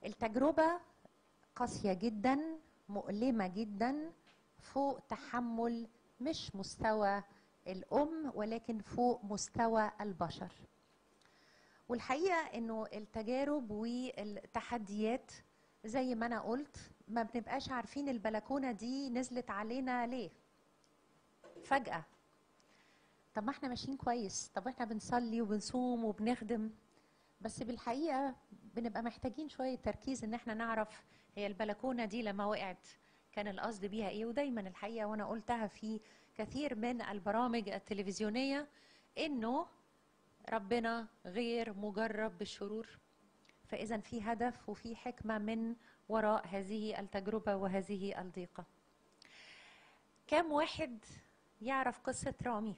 التجربة قاسية جدا مؤلمة جدا فوق تحمل مش مستوى الأم ولكن فوق مستوى البشر والحقيقة انه التجارب والتحديات زي ما انا قلت ما بنبقاش عارفين البلكونة دي نزلت علينا ليه فجأة طب ما احنا ماشيين كويس طب احنا بنصلي وبنصوم وبنخدم بس بالحقيقة بنبقى محتاجين شوية تركيز ان احنا نعرف هي البلكونة دي لما وقعت كان القصد بيها ايه ودايما الحقيقة وانا قلتها في كثير من البرامج التلفزيونية انه ربنا غير مجرب بالشرور فاذا في هدف وفي حكمة من وراء هذه التجربة وهذه الضيقة كم واحد يعرف قصة رامي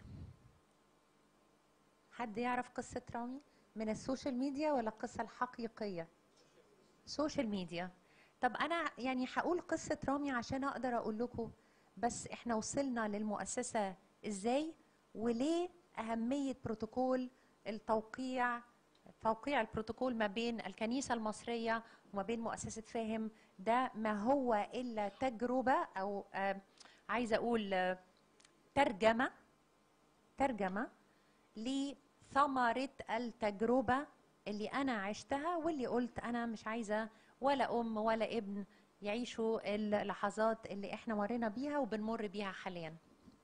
حد يعرف قصة رامي من السوشيال ميديا ولا القصة الحقيقية سوشيال ميديا طب أنا يعني هقول قصة رامي عشان أقدر أقول لكم بس إحنا وصلنا للمؤسسة إزاي وليه أهمية بروتوكول التوقيع توقيع البروتوكول ما بين الكنيسة المصرية وما بين مؤسسة فاهم ده ما هو إلا تجربة أو آه عايزة أقول آه ترجمة ترجمة لثمرة التجربة اللي أنا عشتها واللي قلت أنا مش عايزة ولا أم ولا ابن يعيشوا اللحظات اللي احنا مرينا بيها وبنمر بيها حاليا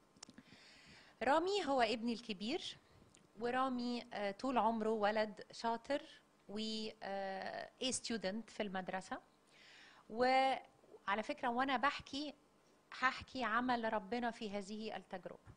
رامي هو ابني الكبير ورامي آه، طول عمره ولد شاطر و اي ستودنت في المدرسة وعلى فكرة وانا بحكي هحكي عمل ربنا في هذه التجربة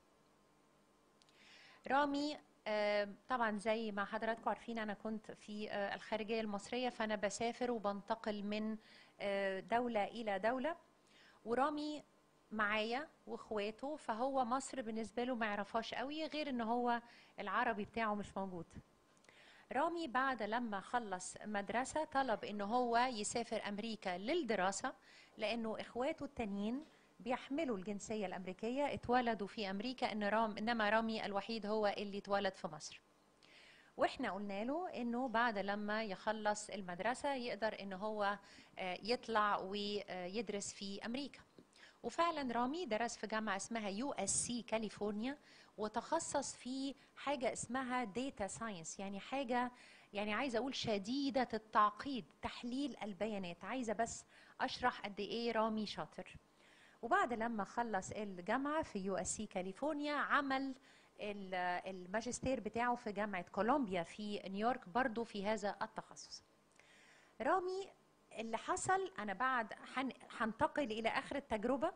رامي آه، طبعا زي ما حضراتكم عارفين انا كنت في آه، الخارجيه المصريه فانا بسافر وبنتقل من آه، دوله الى دوله ورامي معايا واخواته فهو مصر بالنسبه له ما يعرفهاش قوي غير ان هو العربي بتاعه مش موجود رامي بعد لما خلص مدرسه طلب ان هو يسافر امريكا للدراسه لانه اخواته التانيين بيحملوا الجنسيه الامريكيه اتولدوا في امريكا ان رام انما رامي الوحيد هو اللي اتولد في مصر واحنا قلنا له انه بعد لما يخلص المدرسه يقدر ان هو آه، يطلع ويدرس في امريكا وفعلا رامي درس في جامعه اسمها يو اس سي كاليفورنيا وتخصص في حاجه اسمها داتا ساينس يعني حاجه يعني عايزه اقول شديده التعقيد تحليل البيانات عايزه بس اشرح قد ايه رامي شاطر وبعد لما خلص الجامعه في يو اس سي كاليفورنيا عمل ال- الماجستير بتاعه في جامعه كولومبيا في نيويورك برضه في هذا التخصص رامي اللي حصل انا بعد هن- هنتقل الى اخر التجربه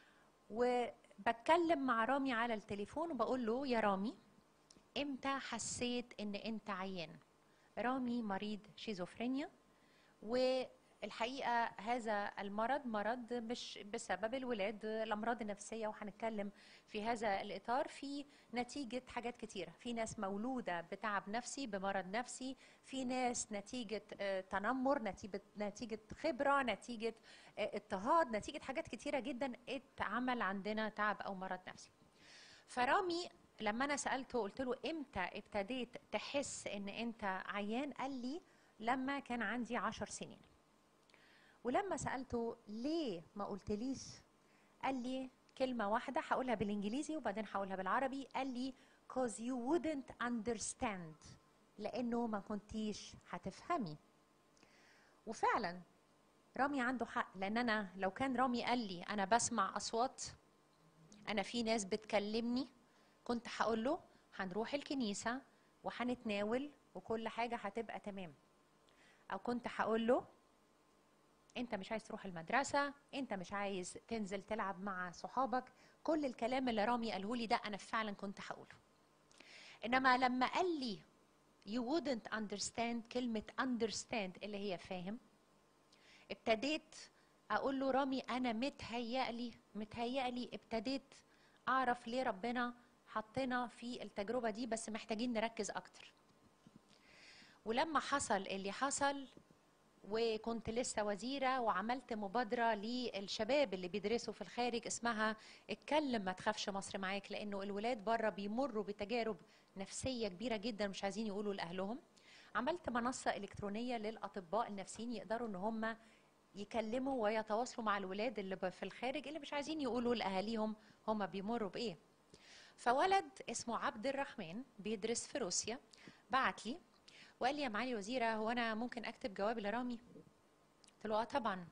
وبتكلم مع رامي على التليفون وبقول له يا رامي امتى حسيت ان انت عيان رامي مريض شيزوفرينيا والحقيقه هذا المرض مرض مش بسبب الولاد الامراض النفسيه وهنتكلم في هذا الاطار في نتيجه حاجات كتيره في ناس مولوده بتعب نفسي بمرض نفسي في ناس نتيجه آه، تنمر نتيجه نتيجه خبره نتيجه آه، اضطهاد نتيجه حاجات كتيره جدا اتعمل عندنا تعب او مرض نفسي فرامي لما انا سالته قلت له امتى ابتديت تحس ان انت عيان قال لي لما كان عندي عشر سنين ولما سالته ليه ما قلتليش قال لي كلمه واحده هقولها بالانجليزي وبعدين هقولها بالعربي قال لي cause you wouldn't understand لانه ما كنتيش هتفهمي وفعلا رامي عنده حق لان انا لو كان رامي قال لي انا بسمع اصوات انا في ناس بتكلمني كنت هقول له هنروح الكنيسه وهنتناول وكل حاجه هتبقى تمام او كنت هقول له انت مش عايز تروح المدرسه انت مش عايز تنزل تلعب مع صحابك كل الكلام اللي رامي قاله لي ده انا فعلا كنت هقوله انما لما قال لي you wouldn't understand كلمه understand اللي هي فاهم ابتديت اقول له رامي انا متهيألي متهيألي ابتديت اعرف ليه ربنا حطنا في التجربه دي بس محتاجين نركز اكتر ولما حصل اللي حصل وكنت لسه وزيرة وعملت مبادرة للشباب اللي بيدرسوا في الخارج اسمها اتكلم ما تخافش مصر معاك لأنه الولاد بره بيمروا بتجارب نفسية كبيرة جدا مش عايزين يقولوا لأهلهم عملت منصه الكترونيه للاطباء النفسيين يقدروا ان هم يكلموا ويتواصلوا مع الولاد اللي ب- في الخارج اللي مش عايزين يقولوا لاهاليهم هم بيمروا بايه فولد اسمه عبد الرحمن بيدرس في روسيا بعت لي وقال لي يا معالي الوزيره هو انا ممكن اكتب جواب لرامي قلت له اه طبعا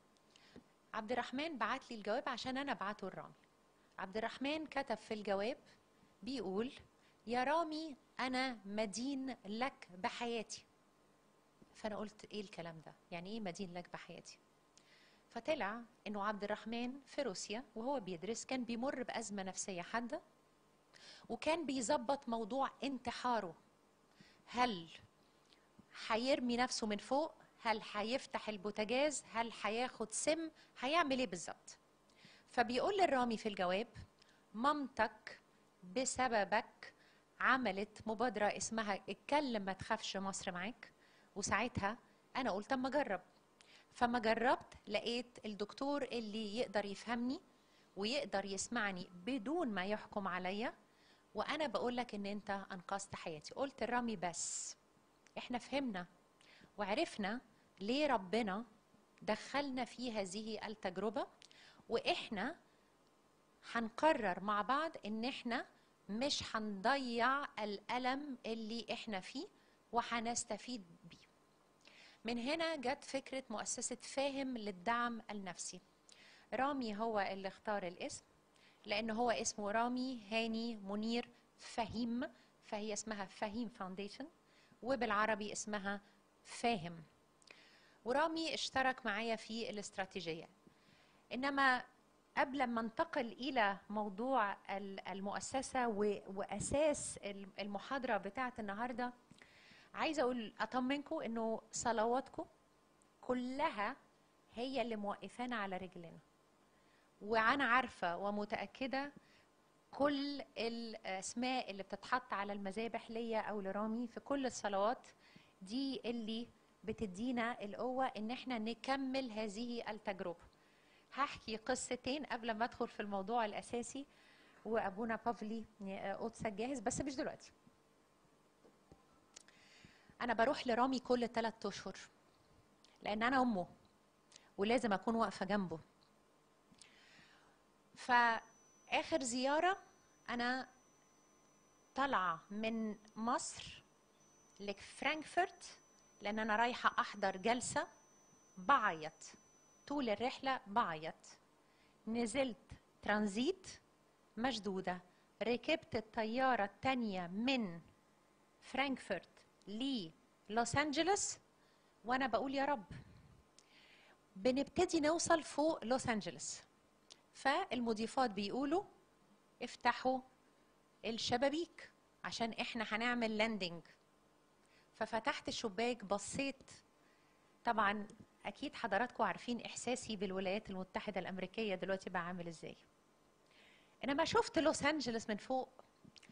عبد الرحمن بعت لي الجواب عشان انا ابعته لرامي عبد الرحمن كتب في الجواب بيقول يا رامي انا مدين لك بحياتي فانا قلت ايه الكلام ده يعني ايه مدين لك بحياتي فطلع انه عبد الرحمن في روسيا وهو بيدرس كان بيمر بازمه نفسيه حاده وكان بيظبط موضوع انتحاره هل هيرمي نفسه من فوق هل هيفتح البوتاجاز هل هياخد سم هيعمل ايه بالظبط فبيقول للرامي في الجواب مامتك بسببك عملت مبادرة اسمها اتكلم ما تخافش مصر معاك وساعتها أنا قلت أما أجرب فما جربت لقيت الدكتور اللي يقدر يفهمني ويقدر يسمعني بدون ما يحكم عليا وأنا بقول لك إن أنت أنقذت حياتي قلت الرامي بس إحنا فهمنا وعرفنا ليه ربنا دخلنا في هذه التجربة وإحنا هنقرر مع بعض ان احنا مش هنضيع الألم اللي احنا فيه وهنستفيد بيه من هنا جت فكرة مؤسسة فاهم للدعم النفسي رامي هو اللي اختار الاسم لأن هو اسمه رامي هاني منير فهيم فهي اسمها فهيم فاونديشن وبالعربي اسمها فاهم ورامي اشترك معايا في الاستراتيجية إنما قبل ما انتقل الى موضوع ال- المؤسسه و- واساس الم- المحاضره بتاعه النهارده عايزه اقول اطمنكم انه صلواتكم كلها هي اللي موقفانا على رجلنا وانا عارفه ومتاكده كل الاسماء اللي بتتحط على المذابح ليا او لرامي في كل الصلوات دي اللي بتدينا القوه ان احنا نكمل هذه التجربه هحكي قصتين قبل ما ادخل في الموضوع الاساسي وابونا بافلي قدسك جاهز بس مش دلوقتي انا بروح لرامي كل ثلاث اشهر لان انا امه ولازم اكون واقفه جنبه فاخر زياره انا طالعه من مصر لفرانكفورت لان انا رايحه احضر جلسه بعيط طول الرحلة بعيط نزلت ترانزيت مشدودة ركبت الطيارة التانية من فرانكفورت للوس أنجلوس وأنا بقول يا رب بنبتدي نوصل فوق لوس أنجلوس فالمضيفات بيقولوا افتحوا الشبابيك عشان احنا هنعمل لاندنج ففتحت الشباك بصيت طبعا اكيد حضراتكم عارفين احساسي بالولايات المتحده الامريكيه دلوقتي بقى عامل ازاي انما شفت لوس انجلوس من فوق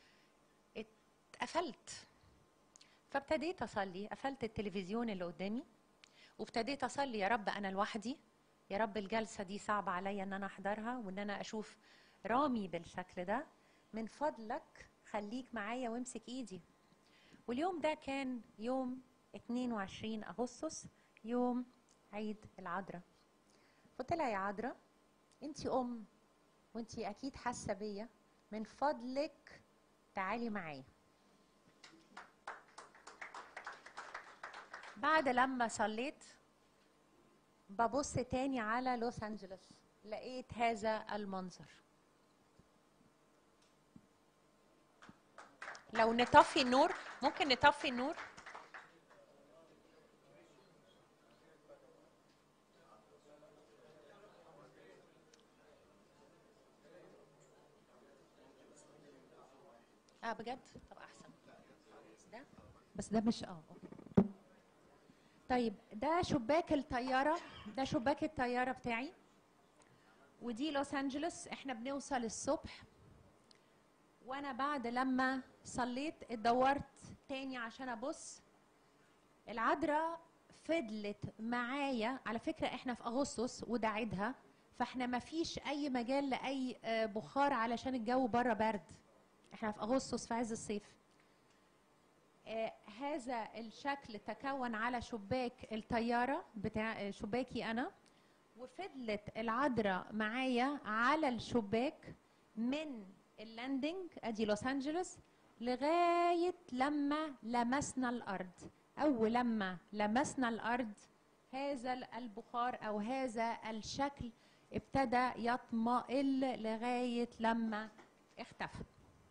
اتقفلت فابتديت اصلي قفلت التلفزيون اللي قدامي وابتديت اصلي يا رب انا لوحدي يا رب الجلسه دي صعبه عليا ان انا احضرها وان انا اشوف رامي بالشكل ده من فضلك خليك معايا وامسك ايدي واليوم ده كان يوم 22 اغسطس يوم عيد العذراء قلت لها يا عذراء انت ام وانت اكيد حاسه بيا من فضلك تعالي معايا بعد لما صليت ببص تاني على لوس انجلوس لقيت هذا المنظر لو نطفي النور ممكن نطفي النور اه بجد طب احسن بس ده بس ده مش اه أوكي. طيب ده شباك الطياره ده شباك الطياره بتاعي ودي لوس انجلوس احنا بنوصل الصبح وانا بعد لما صليت اتدورت تاني عشان ابص العذراء فضلت معايا على فكره احنا في اغسطس وده عيدها فاحنا ما فيش اي مجال لاي آه، بخار علشان الجو بره برد احنا في اغسطس في عز الصيف آه، هذا الشكل تكون على شباك الطياره بتاع آه، شباكي انا وفضلت العذراء معايا على الشباك من اللاندنج ادي لوس انجلوس لغايه لما لمسنا الارض او لما لمسنا الارض هذا البخار او هذا الشكل ابتدى يطمئل لغايه لما اختفى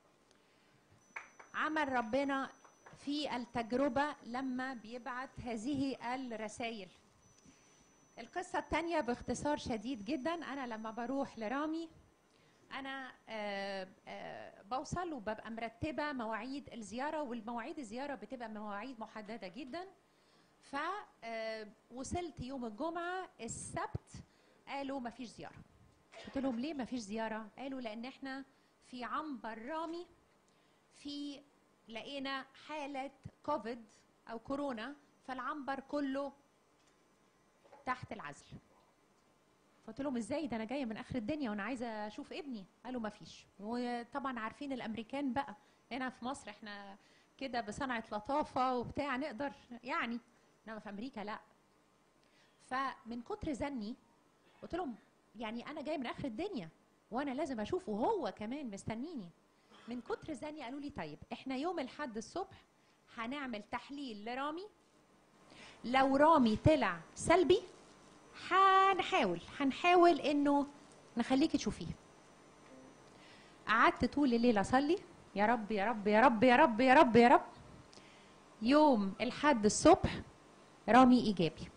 عمل ربنا في التجربه لما بيبعت هذه الرسائل القصة التانية باختصار شديد جدا أنا لما بروح لرامي أنا آه، آه، بوصل وببقى مرتبة مواعيد الزيارة والمواعيد الزيارة بتبقى مواعيد محددة جدا فوصلت يوم الجمعة السبت قالوا مفيش زيارة قلت لهم ليه مفيش زيارة قالوا لأن احنا في عنبر رامي في لقينا حالة كوفيد أو كورونا فالعنبر كله تحت العزل فقلت لهم ازاي ده انا جايه من اخر الدنيا وانا عايزه اشوف ابني قالوا ما فيش وطبعا عارفين الامريكان بقى هنا في مصر احنا كده بصنعه لطافه وبتاع نقدر يعني انما في امريكا لا فمن كتر زني قلت لهم يعني انا جايه من اخر الدنيا وانا لازم اشوفه وهو كمان مستنيني من كتر زني قالوا لي طيب احنا يوم الحد الصبح هنعمل تحليل لرامي لو رامي طلع سلبي هنحاول هنحاول انه نخليكي تشوفيه قعدت طول الليل اصلي يا رب يا رب يا رب يا رب يا رب يا رب يوم الحد الصبح رامي ايجابي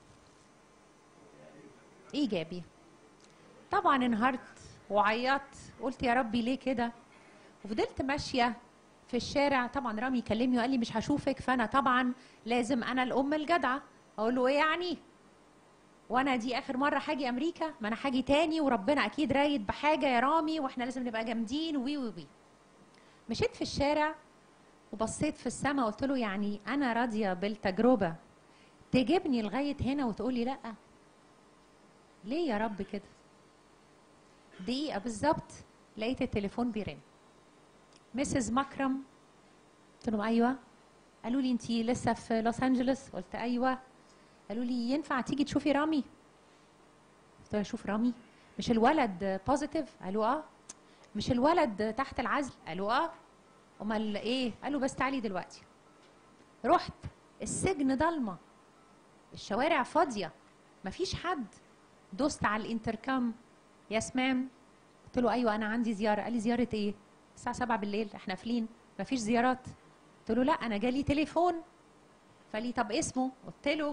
ايجابي طبعا انهارت وعيطت قلت يا ربي ليه كده وفضلت ماشيه في الشارع طبعا رامي كلمني وقال لي مش هشوفك فانا طبعا لازم انا الام الجدعه اقول له ايه يعني وانا دي اخر مره هاجي امريكا ما انا هاجي تاني وربنا اكيد رايد بحاجه يا رامي واحنا لازم نبقى جامدين وي وي وي مشيت في الشارع وبصيت في السماء قلت له يعني انا راضيه بالتجربه تجيبني لغايه هنا وتقولي لا ليه يا رب كده دقيقه بالظبط لقيت التليفون بيرن مسز مكرم قلت لهم ايوه قالوا لي انت لسه في لوس انجلوس قلت ايوه قالوا لي ينفع تيجي تشوفي رامي قلت له اشوف رامي مش الولد بوزيتيف قالوا اه مش الولد تحت العزل قالوا اه امال ايه قالوا بس تعالي دلوقتي رحت السجن ضلمه الشوارع فاضيه مفيش حد دوست على الانتركام ياسمان قلت له ايوه انا عندي زياره قال لي زياره ايه الساعه 7 بالليل احنا قافلين مفيش زيارات قلت له لا انا جالي تليفون فقال لي طب اسمه قلت له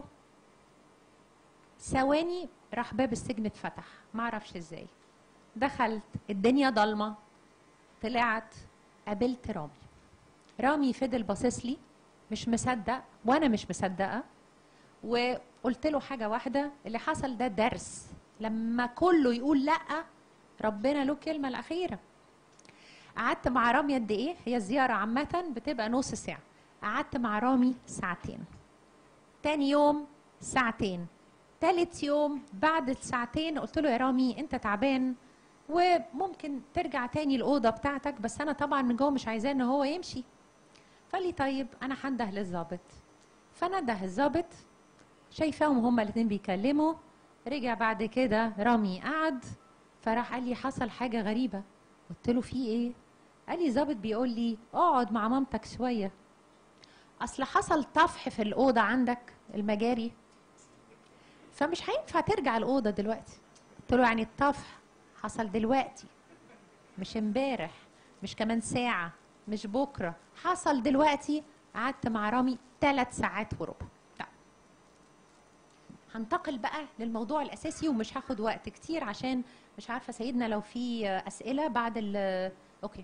ثواني راح باب السجن اتفتح ما اعرفش ازاي دخلت الدنيا ضلمه طلعت قابلت رامي رامي فضل باصص لي مش مصدق وانا مش مصدقه وقلت له حاجه واحده اللي حصل ده درس لما كله يقول لا ربنا له الكلمه الاخيره قعدت مع رامي قد ايه هي الزياره عامه بتبقى نص ساعه قعدت مع رامي ساعتين تاني يوم ساعتين تالت يوم بعد الساعتين قلت له يا رامي انت تعبان وممكن ترجع تاني الاوضه بتاعتك بس انا طبعا من جوه مش عايزاه ان هو يمشي فقال لي طيب انا هنده للظابط فنده الظابط شايفاهم هما الاتنين بيكلموا رجع بعد كده رامي قعد فراح قال لي حصل حاجه غريبه قلت له في ايه قال لي ظابط بيقول لي اقعد مع مامتك شويه اصل حصل طفح في الاوضه عندك المجاري فمش هينفع ترجع الاوضه دلوقتي قلت له يعني الطفح حصل دلوقتي مش امبارح مش كمان ساعه مش بكره حصل دلوقتي قعدت مع رامي ثلاث ساعات وربع طيب. هنتقل بقى للموضوع الاساسي ومش هاخد وقت كتير عشان مش عارفه سيدنا لو في اسئله بعد ال اوكي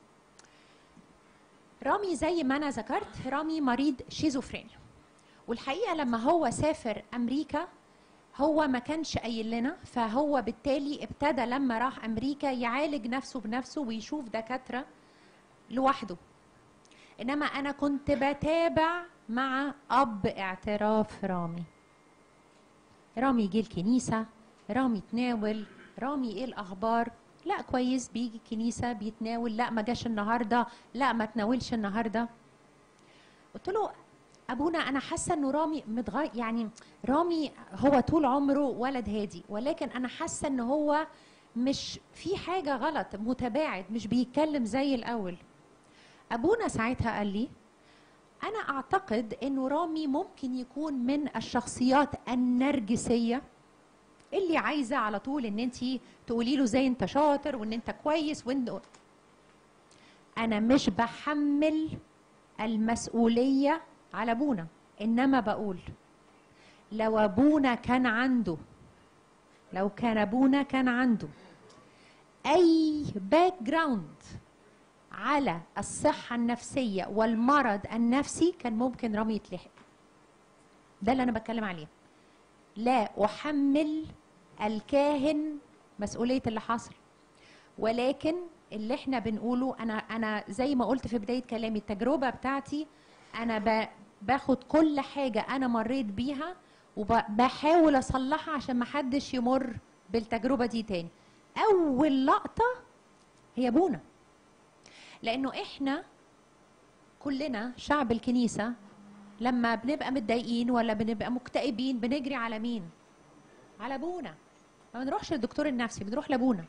رامي زي ما انا ذكرت رامي مريض شيزوفرينيا والحقيقه لما هو سافر امريكا هو ما كانش قايل لنا فهو بالتالي ابتدى لما راح امريكا يعالج نفسه بنفسه ويشوف دكاتره لوحده انما انا كنت بتابع مع اب اعتراف رامي رامي جه الكنيسه رامي تناول رامي ايه الاخبار لا كويس بيجي الكنيسه بيتناول لا ما جاش النهارده لا ما تناولش النهارده قلت له ابونا انا حاسه انه رامي متغير يعني رامي هو طول عمره ولد هادي ولكن انا حاسه ان هو مش في حاجه غلط متباعد مش بيتكلم زي الاول ابونا ساعتها قال لي انا اعتقد انه رامي ممكن يكون من الشخصيات النرجسيه اللي عايزه على طول ان انت تقولي له زي انت شاطر وان انت كويس وان انا مش بحمل المسؤوليه على ابونا انما بقول لو ابونا كان عنده لو كان ابونا كان عنده اي باك جراوند على الصحة النفسية والمرض النفسي كان ممكن رامي يتلحق ده اللي أنا بتكلم عليه لا أحمل الكاهن مسؤولية اللي حصل ولكن اللي احنا بنقوله أنا أنا زي ما قلت في بداية كلامي التجربة بتاعتي أنا باخد كل حاجة أنا مريت بيها وبحاول أصلحها عشان ما حدش يمر بالتجربة دي تاني أول لقطة هي أبونا لانه احنا كلنا شعب الكنيسه لما بنبقى متضايقين ولا بنبقى مكتئبين بنجري على مين على ابونا ما بنروحش للدكتور النفسي بنروح لابونا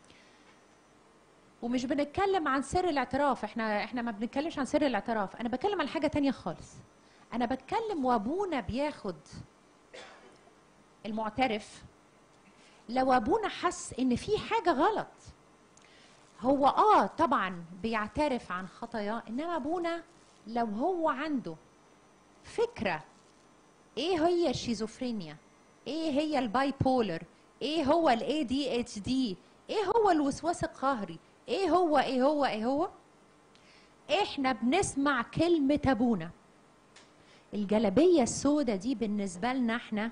ومش بنتكلم عن سر الاعتراف احنا احنا ما بنتكلمش عن سر الاعتراف انا بتكلم عن حاجه تانية خالص انا بتكلم وابونا بياخد المعترف لو ابونا حس ان في حاجه غلط هو اه طبعا بيعترف عن خطاياه انما ابونا لو هو عنده فكره ايه هي الشيزوفرينيا ايه هي الباي بولر ايه هو الاي دي اتش دي ايه هو الوسواس القهري ايه هو ايه هو ايه هو احنا بنسمع كلمه ابونا الجلبيه السوداء دي بالنسبه لنا احنا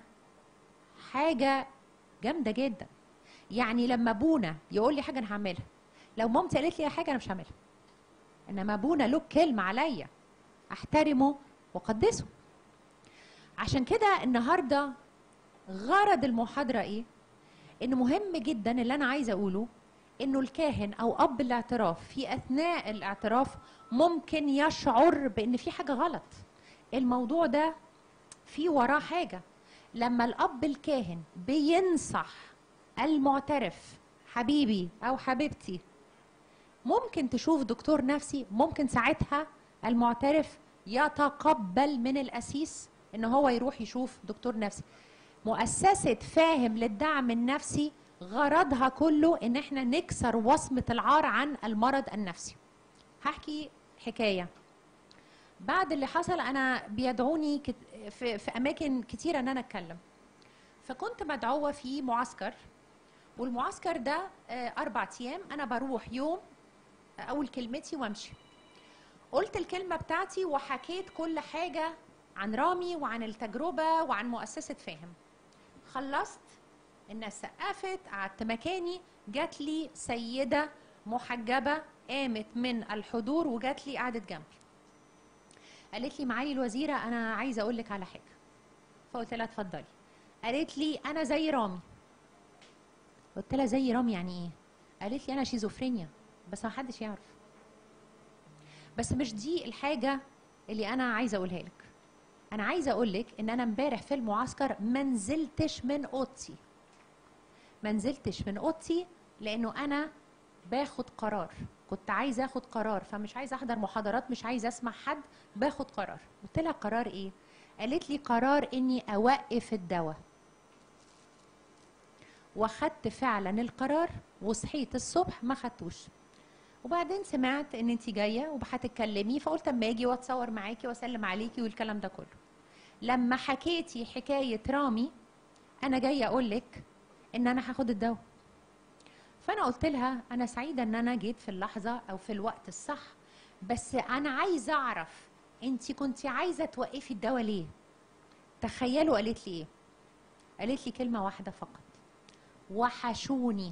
حاجه جامده جدا يعني لما ابونا يقول لي حاجه انا هعملها لو مامتي قالت لي حاجه انا مش هعملها انما ابونا له كلمه عليا احترمه واقدسه عشان كده النهارده غرض المحاضره ايه انه مهم جدا اللي انا عايزه اقوله انه الكاهن او اب الاعتراف في اثناء الاعتراف ممكن يشعر بان في حاجه غلط الموضوع ده في وراه حاجه لما الاب الكاهن بينصح المعترف حبيبي او حبيبتي ممكن تشوف دكتور نفسي ممكن ساعتها المعترف يتقبل من الأسيس إن هو يروح يشوف دكتور نفسي مؤسسة فاهم للدعم النفسي غرضها كله إن إحنا نكسر وصمة العار عن المرض النفسي هحكي حكاية بعد اللي حصل أنا بيدعوني في, في أماكن كتيرة إن أنا أتكلم فكنت مدعوة في معسكر والمعسكر ده آه، أربع أيام أنا بروح يوم اقول كلمتي وامشي قلت الكلمه بتاعتي وحكيت كل حاجه عن رامي وعن التجربه وعن مؤسسه فاهم خلصت الناس سقفت قعدت مكاني جات لي سيده محجبه قامت من الحضور وجات لي قعدت جنبي قالت لي معالي الوزيره انا عايزه اقول لك على حاجه فقلت لها اتفضلي قالت لي انا زي رامي قلت لها زي رامي يعني ايه قالت لي انا شيزوفرينيا بس ما حدش يعرف بس مش دي الحاجه اللي انا عايزه اقولها لك انا عايزه اقول لك ان انا امبارح في المعسكر ما نزلتش من اوضتي ما نزلتش من اوضتي لانه انا باخد قرار كنت عايزه اخد قرار فمش عايزه احضر محاضرات مش عايزه اسمع حد باخد قرار قلت لها قرار ايه قالت لي قرار اني اوقف الدواء واخدت فعلا القرار وصحيت الصبح ما خدتوش وبعدين سمعت ان انت جايه وهتتكلمي فقلت اما اجي واتصور معاكي واسلم عليكي والكلام ده كله لما حكيتي حكايه رامي انا جايه اقول لك ان انا هاخد الدواء فانا قلت لها انا سعيده ان انا جيت في اللحظه او في الوقت الصح بس انا عايزه اعرف انت كنت عايزه توقفي الدواء ليه تخيلوا قالت لي ايه قالت لي كلمه واحده فقط وحشوني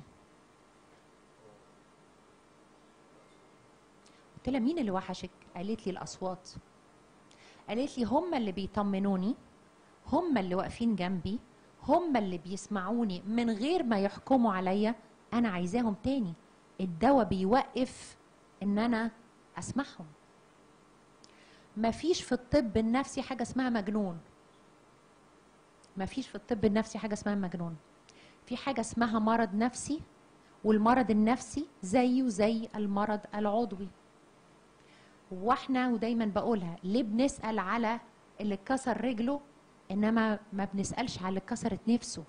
قلت لها مين اللي وحشك قالت لي الاصوات قالت لي هم اللي بيطمنوني هم اللي واقفين جنبي هم اللي بيسمعوني من غير ما يحكموا عليا انا عايزاهم تاني الدواء بيوقف ان انا اسمعهم مفيش في الطب النفسي حاجه اسمها مجنون مفيش في الطب النفسي حاجه اسمها مجنون في حاجه اسمها مرض نفسي والمرض النفسي زيه زي المرض العضوي واحنا ودايما بقولها ليه بنسال على اللي اتكسر رجله انما ما بنسالش على اللي اتكسرت نفسه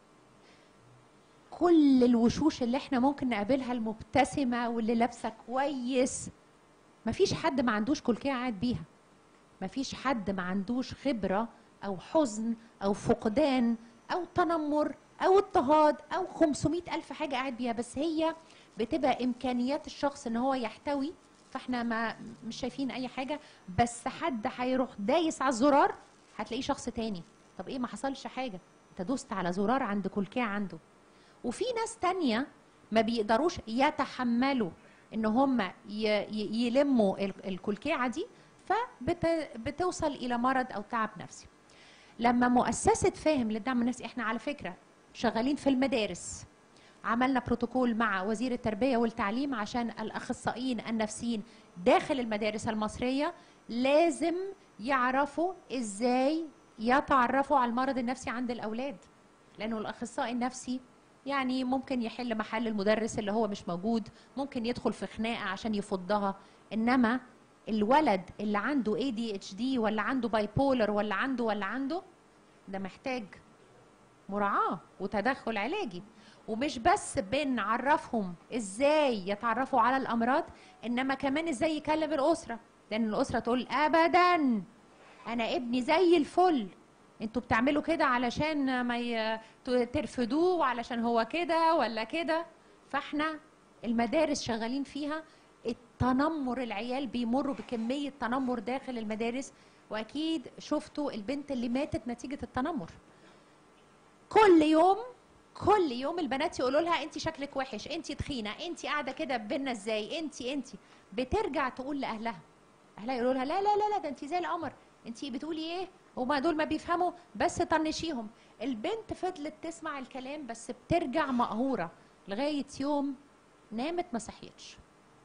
كل الوشوش اللي احنا ممكن نقابلها المبتسمه واللي لابسه كويس مفيش حد ما عندوش كلكيه قاعد بيها مفيش حد ما عندوش خبره او حزن او فقدان او تنمر او اضطهاد او 500 الف حاجه قاعد بيها بس هي بتبقى امكانيات الشخص ان هو يحتوي فاحنا ما مش شايفين اي حاجه بس حد هيروح دايس على الزرار هتلاقيه شخص تاني طب ايه ما حصلش حاجه انت دوست على زرار عند كلكيه عنده وفي ناس تانية ما بيقدروش يتحملوا ان هم ي- ي- يلموا ال- الكلكيعه دي فبتوصل الى مرض او تعب نفسي لما مؤسسه فاهم للدعم النفسي احنا على فكره شغالين في المدارس عملنا بروتوكول مع وزير التربيه والتعليم عشان الاخصائيين النفسيين داخل المدارس المصريه لازم يعرفوا ازاي يتعرفوا على المرض النفسي عند الاولاد لانه الاخصائي النفسي يعني ممكن يحل محل المدرس اللي هو مش موجود ممكن يدخل في خناقه عشان يفضها انما الولد اللي عنده اي دي اتش دي ولا عنده باي بولر ولا عنده ولا عنده ده محتاج مراعاه وتدخل علاجي ومش بس بنعرفهم ازاي يتعرفوا على الامراض انما كمان ازاي يكلم الاسره لان الاسره تقول ابدا انا ابني زي الفل انتوا بتعملوا كده علشان ما ي... ت- ترفضوه وعلشان هو كده ولا كده فاحنا المدارس شغالين فيها التنمر العيال بيمروا بكمية تنمر داخل المدارس واكيد شفتوا البنت اللي ماتت نتيجة التنمر كل يوم كل يوم البنات يقولوا لها انت شكلك وحش انت تخينه انت قاعده كده بينا ازاي انت انت بترجع تقول لاهلها اهلها يقولوا لها لا لا لا لا ده انت زي القمر انت بتقولي ايه هما دول ما بيفهموا بس طنشيهم البنت فضلت تسمع الكلام بس بترجع مقهوره لغايه يوم نامت ما صحيتش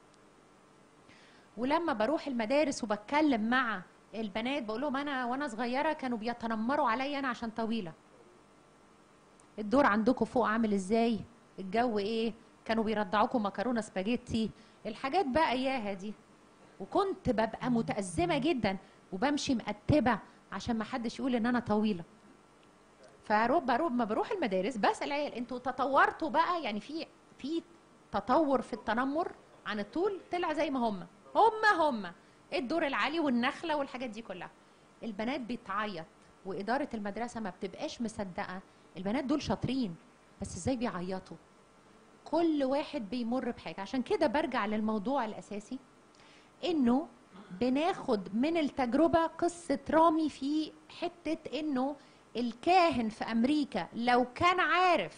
ولما بروح المدارس وبتكلم مع البنات بقول لهم انا وانا صغيره كانوا بيتنمروا عليا انا عشان طويله الدور عندكم فوق عامل ازاي الجو ايه كانوا بيرضعوكم مكرونه سباجيتي الحاجات بقى اياها دي وكنت ببقى متأزمة جدا وبمشي مقتبة عشان ما حدش يقول ان انا طويلة فروب بروب ما بروح المدارس بسأل العيال انتوا تطورتوا بقى يعني في في تطور في التنمر عن الطول طلع زي ما هم هم هم الدور العالي والنخلة والحاجات دي كلها البنات بتعيط وإدارة المدرسة ما بتبقاش مصدقة البنات دول شاطرين بس ازاي بيعيطوا كل واحد بيمر بحاجة عشان كده برجع للموضوع الأساسي انه بناخد من التجربه قصه رامي في حته انه الكاهن في امريكا لو كان عارف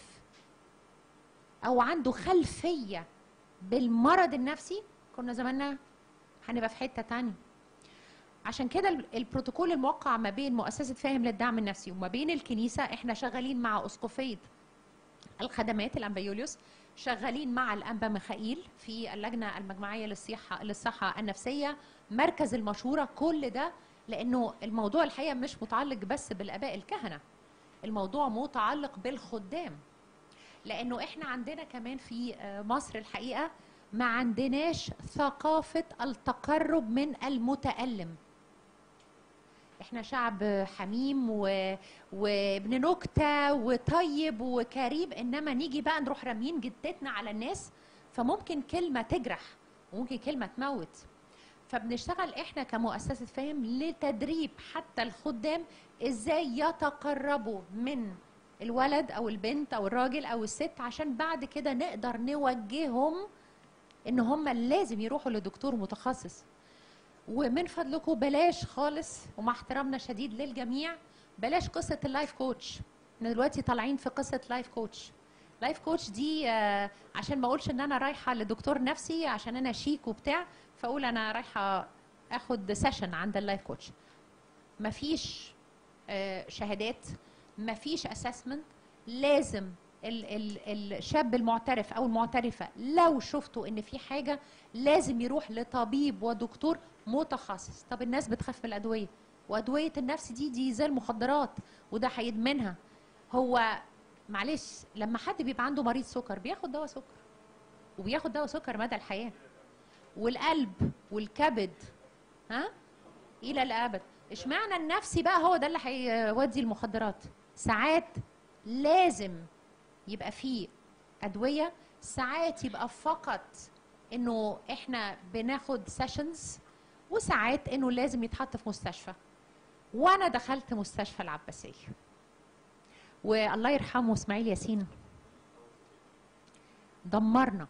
او عنده خلفيه بالمرض النفسي كنا زماننا هنبقى في حته تانية عشان كده ال- البروتوكول الموقع ما بين مؤسسه فاهم للدعم النفسي وما بين الكنيسه احنا شغالين مع اسقفيه الخدمات الامبيوليوس شغالين مع الانبا ميخائيل في اللجنه المجمعيه للصحه للصحه النفسيه مركز المشوره كل ده لانه الموضوع الحقيقه مش متعلق بس بالاباء الكهنه الموضوع متعلق بالخدام لانه احنا عندنا كمان في آه، مصر الحقيقه ما عندناش ثقافه التقرب من المتالم احنا شعب حميم و... وابن نكته وطيب وكريم انما نيجي بقى نروح راميين جدتنا على الناس فممكن كلمه تجرح وممكن كلمه تموت فبنشتغل احنا كمؤسسه فاهم لتدريب حتى الخدام ازاي يتقربوا من الولد او البنت او الراجل او الست عشان بعد كده نقدر نوجههم ان هم لازم يروحوا لدكتور متخصص ومن فضلكم بلاش خالص ومع احترامنا شديد للجميع بلاش قصه اللايف كوتش احنا دلوقتي طالعين في قصه لايف كوتش لايف كوتش دي آه، عشان ما اقولش ان انا رايحه لدكتور نفسي عشان انا شيك وبتاع فاقول انا رايحه اخد سيشن عند اللايف كوتش مفيش آه، شهادات مفيش اسسمنت لازم ال ال الشاب المعترف او المعترفه لو شفتوا ان في حاجه لازم يروح لطبيب ودكتور متخصص طب الناس بتخاف من الادويه وادويه النفس دي دي زي المخدرات وده هيدمنها هو معلش لما حد بيبقى عنده مريض سكر بياخد دواء سكر وبياخد دواء سكر مدى الحياه والقلب والكبد ها الى الابد اشمعنى النفسي بقى هو ده اللي هيودي المخدرات ساعات لازم يبقى فيه ادويه ساعات يبقى فقط انه احنا بناخد سيشنز وساعات انه لازم يتحط في مستشفى وانا دخلت مستشفى العباسيه والله يرحمه اسماعيل ياسين دمرنا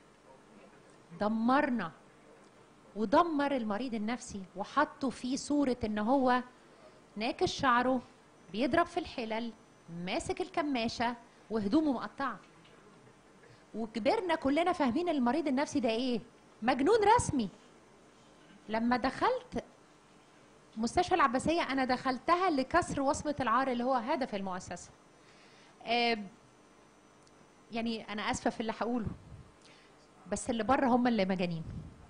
دمرنا ودمر المريض النفسي وحطوا فيه صورة ان هو ناكش شعره بيضرب في الحلل ماسك الكماشة وهدومه مقطعة وكبرنا كلنا فاهمين المريض النفسي ده ايه مجنون رسمي لما دخلت مستشفى العباسية أنا دخلتها لكسر وصمة العار اللي هو هدف المؤسسة آه يعني أنا آسفة في اللي هقوله بس اللي بره هم اللي مجانين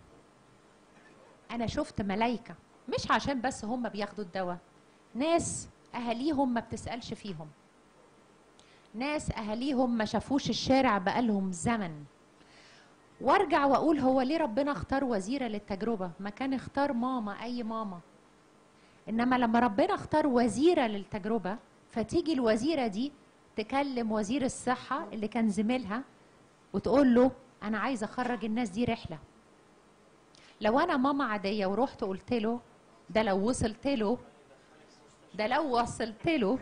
انا شفت ملايكه مش عشان بس هم بياخدوا الدواء ناس اهاليهم ما بتسالش فيهم ناس اهاليهم ما شافوش الشارع بقالهم زمن وارجع واقول هو ليه ربنا اختار وزيره للتجربه ما كان اختار ماما اي ماما انما لما ربنا اختار وزيره للتجربه فتيجي الوزيره دي تكلم وزير الصحه اللي كان زميلها وتقول له انا عايزه اخرج الناس دي رحله لو انا ماما عاديه ورحت قلت له ده لو وصلت له ده لو وصلت له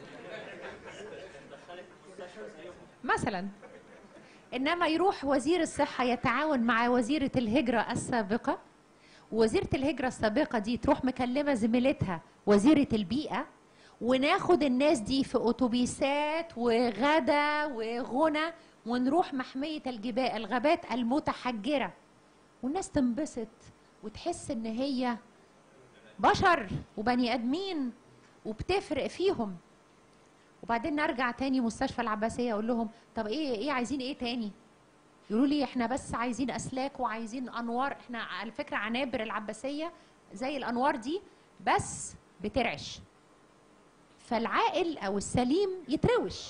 مثلا انما يروح وزير الصحه يتعاون مع وزيره الهجره السابقه وزيره الهجره السابقه دي تروح مكلمه زميلتها وزيره البيئه وناخد الناس دي في اتوبيسات وغدا وغنى ونروح محميه الجبال الغابات المتحجره والناس تنبسط وتحس ان هي بشر وبني ادمين وبتفرق فيهم وبعدين نرجع تاني مستشفى العباسيه اقول لهم طب ايه ايه عايزين ايه تاني يقولوا لي احنا بس عايزين اسلاك وعايزين انوار احنا على فكره عنابر العباسيه زي الانوار دي بس بترعش فالعاقل او السليم يتروش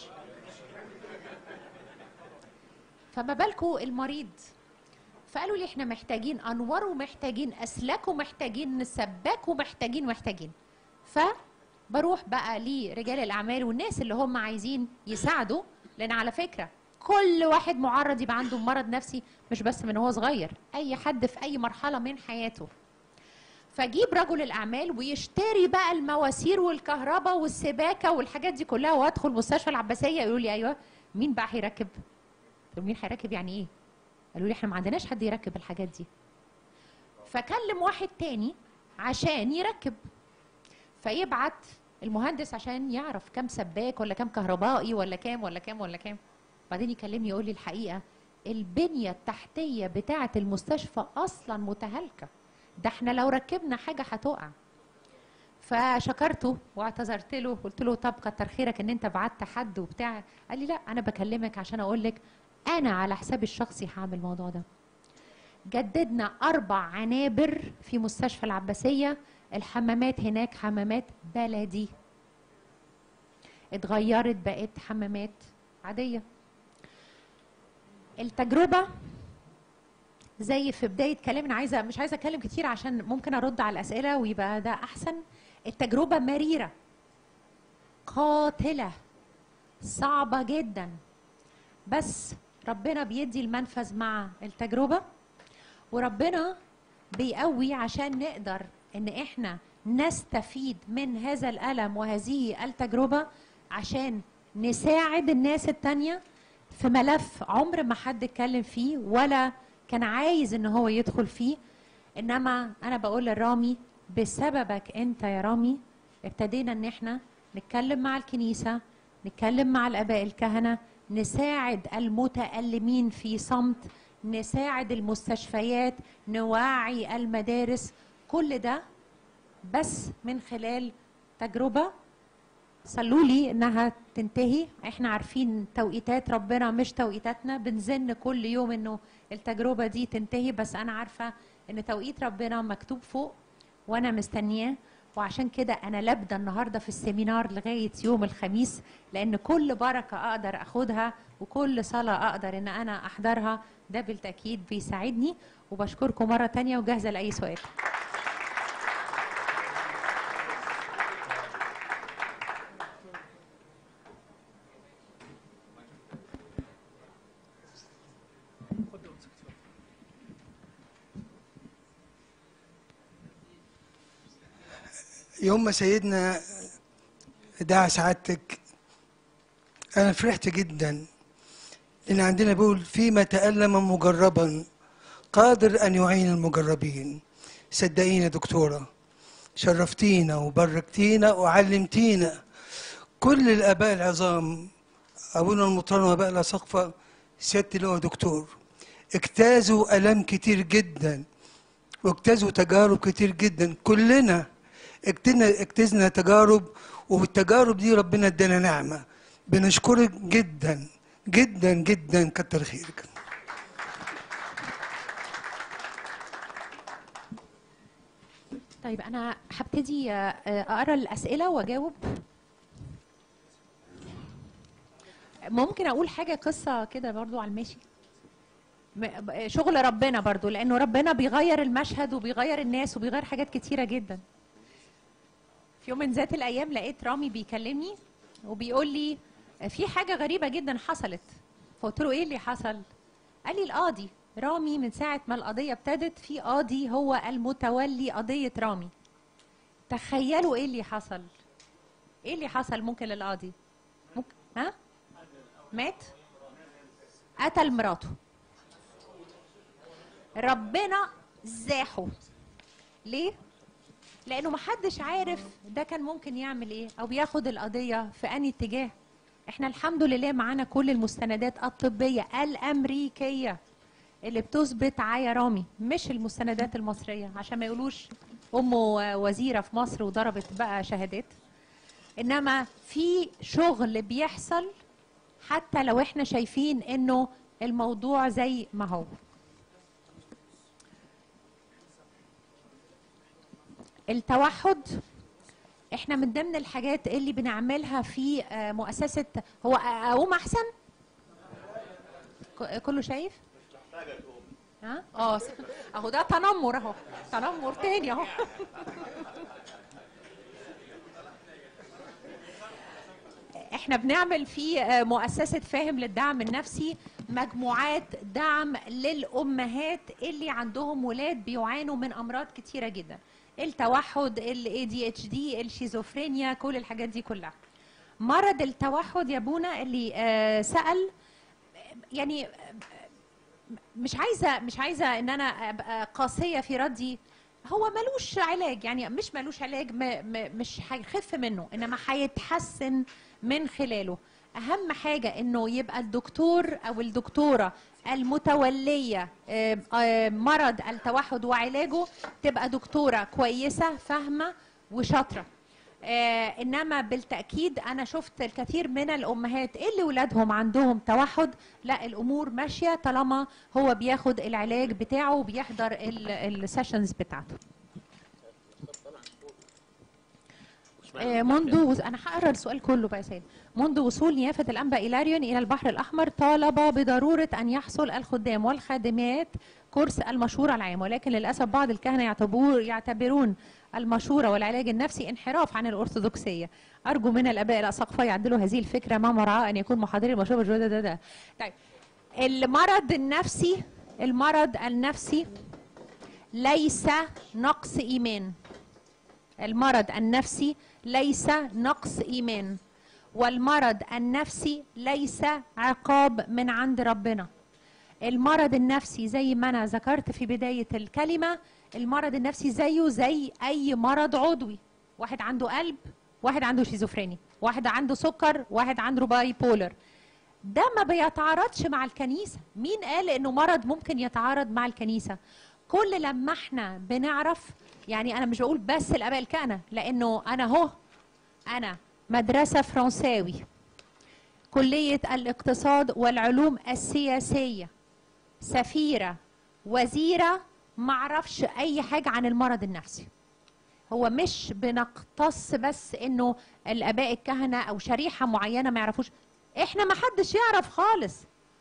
فما بالكم المريض فقالوا لي احنا محتاجين انوار ومحتاجين اسلاك ومحتاجين سباك ومحتاجين محتاجين فبروح بقى لرجال الاعمال والناس اللي هم عايزين يساعدوا لان على فكره كل واحد معرض يبقى عنده مرض نفسي مش بس من هو صغير اي حد في اي مرحله من حياته فجيب رجل الاعمال ويشتري بقى المواسير والكهرباء والسباكه والحاجات دي كلها وادخل مستشفى العباسيه يقول لي ايوه مين بقى هيركب طب مين هيركب يعني ايه قالوا لي احنا ما عندناش حد يركب الحاجات دي فكلم واحد تاني عشان يركب فيبعت المهندس عشان يعرف كم سباك ولا كم كهربائي ولا كام ولا كام ولا كام بعدين يكلمني يقول لي الحقيقه البنيه التحتيه بتاعه المستشفى اصلا متهالكه ده احنا لو ركبنا حاجه هتقع فشكرته واعتذرت له قلت له طب كتر خيرك ان انت بعت حد وبتاع قال لي لا انا بكلمك عشان اقول لك انا على حسابي الشخصي هعمل الموضوع ده جددنا اربع عنابر في مستشفى العباسيه الحمامات هناك حمامات بلدي اتغيرت بقت حمامات عاديه التجربه زي في بدايه كلامنا عايزه مش عايزه اتكلم كتير عشان ممكن ارد على الاسئله ويبقى ده احسن التجربه مريره قاتله صعبه جدا بس ربنا بيدي المنفذ مع التجربه وربنا بيقوي عشان نقدر ان احنا نستفيد من هذا الالم وهذه التجربه عشان نساعد الناس التانيه في ملف عمر ما حد اتكلم فيه ولا كان عايز ان هو يدخل فيه انما انا بقول لرامي بسببك انت يا رامي ابتدينا ان احنا نتكلم مع الكنيسه نتكلم مع الاباء الكهنه نساعد المتألمين في صمت نساعد المستشفيات نوعي المدارس كل ده بس من خلال تجربة صلوا لي انها تنتهي احنا عارفين توقيتات ربنا مش توقيتاتنا بنزن كل يوم انه التجربه دي تنتهي بس انا عارفه ان توقيت ربنا مكتوب فوق وانا مستنياه وعشان كده انا لابده النهارده في السيمينار لغايه يوم الخميس لان كل بركه اقدر اخدها وكل صلاه اقدر ان انا احضرها ده بالتاكيد بيساعدني وبشكركم مره تانية وجاهزه لاي سؤال يوم ما سيدنا دعا سعادتك انا فرحت جدا لان عندنا بيقول فيما تألم مجربا قادر ان يعين المجربين صدقيني يا دكتوره شرفتينا وبركتينا وعلمتينا كل الاباء العظام ابونا المطران واباء الاساقفه سياده اللي هو دكتور اجتازوا الام كتير جدا واجتازوا تجارب كتير جدا كلنا اجتزنا اجتزنا تجارب وبالتجارب دي ربنا ادانا نعمه بنشكرك جدا جدا جدا كتر خيرك طيب انا هبتدي آه، اقرا الاسئله واجاوب ممكن اقول حاجه قصه كده برضو على الماشي م- شغل ربنا برضو لانه ربنا بيغير المشهد وبيغير الناس وبيغير حاجات كتيره جدا في يوم من ذات الايام لقيت رامي بيكلمني وبيقول لي في حاجه غريبه جدا حصلت فقلت له ايه اللي حصل قال لي القاضي رامي من ساعه ما القضيه ابتدت في قاضي هو المتولي قضيه رامي تخيلوا ايه اللي حصل ايه اللي حصل ممكن للقاضي ممكن ها مات قتل مراته ربنا زاحه ليه لانه محدش عارف ده كان ممكن يعمل ايه او ياخد القضيه في انهي اتجاه احنا الحمد لله معانا كل المستندات الطبيه الامريكيه اللي بتثبت عيا رامي مش المستندات المصريه عشان ما يقولوش امه وزيره في مصر وضربت بقى شهادات انما في شغل بيحصل حتى لو احنا شايفين انه الموضوع زي ما هو التوحد احنا من ضمن الحاجات اللي بنعملها في آه، مؤسسه هو اقوم احسن ك- كله شايف ها اه س- اهو ده تنمر اهو تنمر تاني اهو احنا بنعمل في آه، مؤسسة فاهم للدعم النفسي مجموعات دعم للأمهات اللي عندهم ولاد بيعانوا من أمراض كتيرة جدا التوحد ال ADHD الشيزوفرينيا كل الحاجات دي كلها مرض التوحد يا بونا اللي آه، سأل يعني آه، مش عايزه مش عايزه ان انا ابقى قاسيه في ردي هو ملوش علاج يعني مش ملوش علاج م م مش هيخف منه انما هيتحسن من خلاله اهم حاجه انه يبقى الدكتور او الدكتوره المتوليه آه، آه، مرض التوحد وعلاجه تبقى دكتوره كويسه فاهمه وشاطره آه انما بالتاكيد انا شفت الكثير من الامهات اللي ولادهم عندهم توحد لا الامور ماشيه طالما هو بياخد العلاج بتاعه وبيحضر السيشنز بتاعته آه، منذ وز... انا هقرا السؤال كله بقى يا سيد منذ وصول نيافه الانبا ايلاريون الى البحر الاحمر طالب بضروره ان يحصل الخدام والخادمات كورس المشوره العام ولكن للاسف بعض الكهنه يعتبرون يعتبرون المشوره والعلاج النفسي انحراف عن الارثوذكسيه ارجو من الاباء الاساقفه يعدلوا هذه الفكره مع مراعاه ان يكون محاضري المشوره بالجوده ده ده طيب المرض النفسي المرض النفسي ليس نقص ايمان المرض النفسي ليس نقص ايمان والمرض النفسي ليس عقاب من عند ربنا المرض النفسي زي ما انا ذكرت في بدايه الكلمه المرض النفسي زيه زي اي مرض عضوي واحد عنده قلب واحد عنده شيزوفرينيا واحد عنده سكر واحد عنده باي بولر ده ما بيتعارضش مع الكنيسه مين قال انه مرض ممكن يتعارض مع الكنيسه كل لما احنا بنعرف يعني انا مش بقول بس الاباء الكهنه لانه انا اهو انا مدرسة فرنساوي كلية الاقتصاد والعلوم السياسية سفيرة وزيرة معرفش أي حاجة عن المرض النفسي هو مش بنقتص بس انه الاباء الكهنه او شريحه معينه ما يعرفوش احنا ما حدش يعرف خالص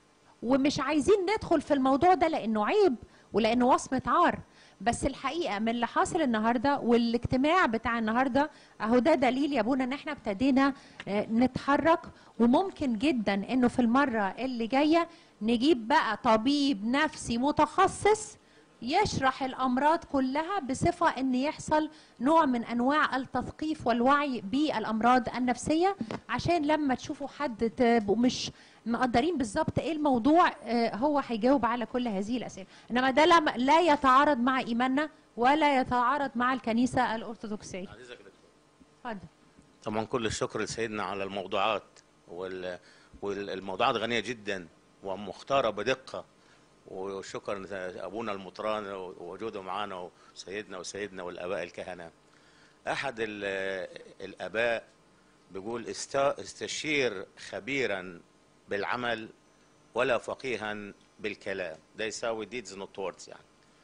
ومش عايزين ندخل في الموضوع ده لانه عيب ولانه وصمه عار بس الحقيقه من اللي حاصل النهارده والاجتماع بتاع النهارده اهو ده دليل يا ابونا ان احنا ابتدينا آه، نتحرك وممكن جدا انه في المره اللي جايه نجيب بقى طبيب نفسي متخصص يشرح الامراض كلها بصفه ان يحصل نوع من انواع التثقيف والوعي بالامراض النفسيه عشان لما تشوفوا حد تبقوا مش مقدرين بالظبط ايه الموضوع آه، هو هيجاوب على كل هذه الاسئله انما ده لم- لا يتعارض مع ايماننا ولا يتعارض مع الكنيسه الارثوذكسيه عزيزك يا دكتور اتفضل طبعا كل الشكر لسيدنا على الموضوعات وال... والموضوعات غنية جدا ومختارة بدقة وشكرا لأبونا المطران ووجوده معنا وسيدنا وسيدنا والآباء الكهنة أحد ال- الآباء بيقول است... استشير خبيرا بالعمل ولا فقيها بالكلام ده يساوي deeds not words يعني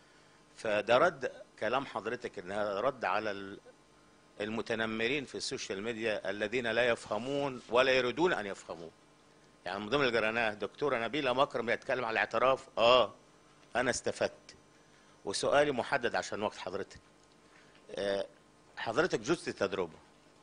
فده رد كلام حضرتك ان هذا رد على ال- المتنمرين في السوشيال ميديا الذين لا يفهمون ولا يريدون ان يفهموا يعني من ضمن اللي قرأناه دكتورة نبيلة مكرم يتكلم على الاعتراف اه انا استفدت وسؤالي محدد عشان وقت حضرتك آه، حضرتك جزت التجربة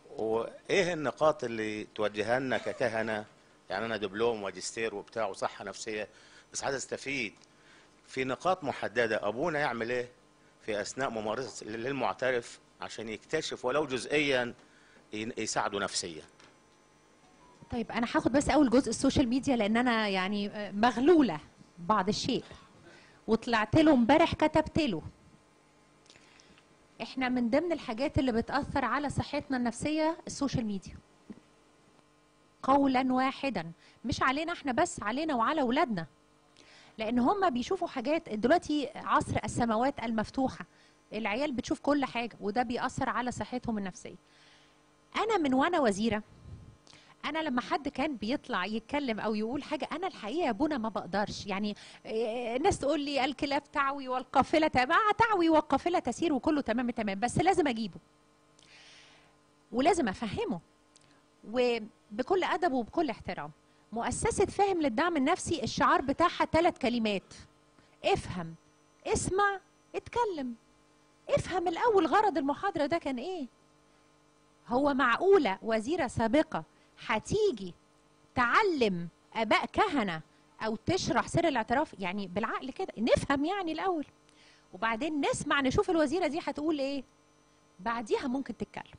وايه النقاط اللي توجهها لنا ككهنة يعني انا دبلوم ماجستير وبتاع وصحة نفسية بس عايز استفيد في نقاط محددة ابونا يعمل ايه في اثناء ممارسة للمعترف عشان يكتشف ولو جزئيا ين- يساعده نفسيا طيب انا هاخد بس اول جزء السوشيال ميديا لان انا يعني آه، مغلوله بعض الشيء وطلعت له امبارح كتبت له احنا من ضمن الحاجات اللي بتاثر على صحتنا النفسيه السوشيال ميديا قولا واحدا مش علينا احنا بس علينا وعلى اولادنا لان هم بيشوفوا حاجات دلوقتي عصر السماوات المفتوحه العيال بتشوف كل حاجه وده بيأثر على صحتهم النفسيه انا من وانا وزيره انا لما حد كان بيطلع يتكلم او يقول حاجه انا الحقيقه يا ابونا ما بقدرش يعني إيه، الناس تقول لي الكلاب تعوي والقافله تمام تعوي والقافله تسير وكله تمام تمام بس لازم اجيبه ولازم افهمه وبكل ادب وبكل احترام مؤسسه فهم للدعم النفسي الشعار بتاعها ثلاث كلمات افهم اسمع اتكلم افهم الاول غرض المحاضره ده كان ايه هو معقوله وزيره سابقه هتيجي تعلم اباء كهنه او تشرح سر الاعتراف يعني بالعقل كده نفهم يعني الاول وبعدين نسمع نشوف الوزيره دي هتقول ايه بعديها ممكن تتكلم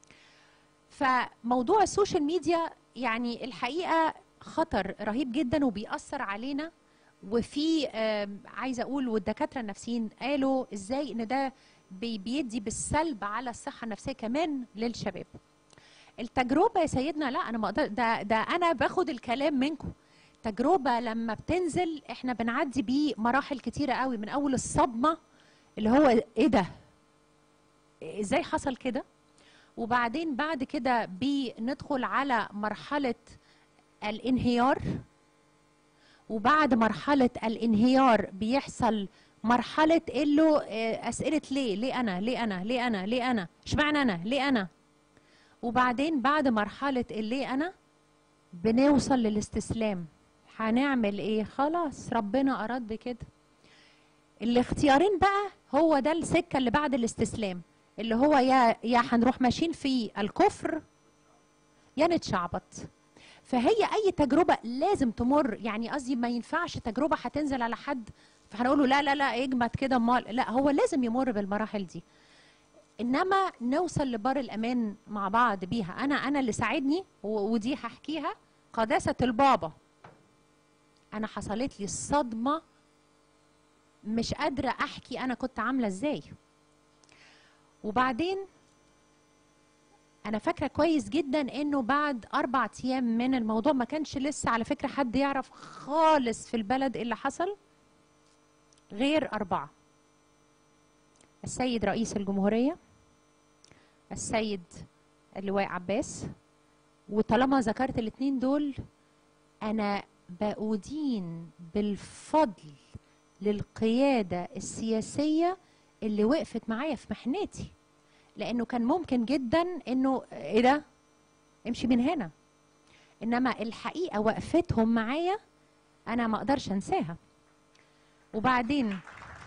فموضوع السوشيال ميديا يعني الحقيقه خطر رهيب جدا وبيأثر علينا وفي آم، عايزه اقول والدكاتره النفسيين قالوا ازاي ان ده بي- بيدي بالسلب على الصحه النفسيه كمان للشباب التجربه يا سيدنا لا انا ما اقدر ده ده انا باخد الكلام منكم تجربه لما بتنزل احنا بنعدي بيه مراحل كتيره قوي من اول الصدمه اللي هو ايه ده ازاي حصل كده وبعدين بعد كده بندخل على مرحله الانهيار وبعد مرحله الانهيار بيحصل مرحله له اسئله ليه ليه انا ليه انا ليه انا ليه انا اشمعنى انا ليه انا وبعدين بعد مرحله الليه انا بنوصل للاستسلام هنعمل ايه خلاص ربنا اراد بكده الاختيارين بقى هو ده السكه اللي بعد الاستسلام اللي هو يا يا هنروح ماشيين في الكفر يا نتشعبط فهي اي تجربه لازم تمر يعني قصدي ما ينفعش تجربه هتنزل على حد فهنقول له لا لا لا اجمد كده امال لا هو لازم يمر بالمراحل دي انما نوصل لبر الامان مع بعض بيها انا انا اللي ساعدني و- ودي هحكيها قداسه البابا انا حصلت لي الصدمه مش قادره احكي انا كنت عامله ازاي وبعدين انا فاكره كويس جدا انه بعد اربع ايام من الموضوع ما كانش لسه على فكره حد يعرف خالص في البلد إيه اللي حصل غير اربعه السيد رئيس الجمهوريه السيد اللواء عباس وطالما ذكرت الاتنين دول انا بأدين بالفضل للقيادة السياسية اللي وقفت معايا في محنتي لانه كان ممكن جدا انه ايه ده امشي من هنا انما الحقيقة وقفتهم معايا انا ما اقدرش انساها وبعدين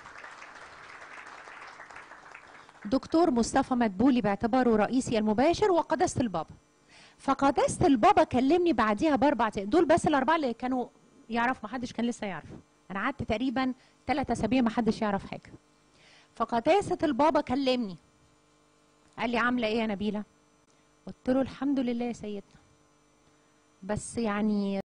دكتور مصطفى مدبولي باعتباره رئيسي المباشر وقداسة البابا فقداسة البابا كلمني بعديها باربع أيام. دول بس الاربعه اللي كانوا يعرف ما حدش كان لسه يعرف انا قعدت تقريبا ثلاث اسابيع ما حدش يعرف حاجه فقداسة البابا كلمني قال لي عامله ايه يا نبيله قلت له الحمد لله يا سيدنا بس يعني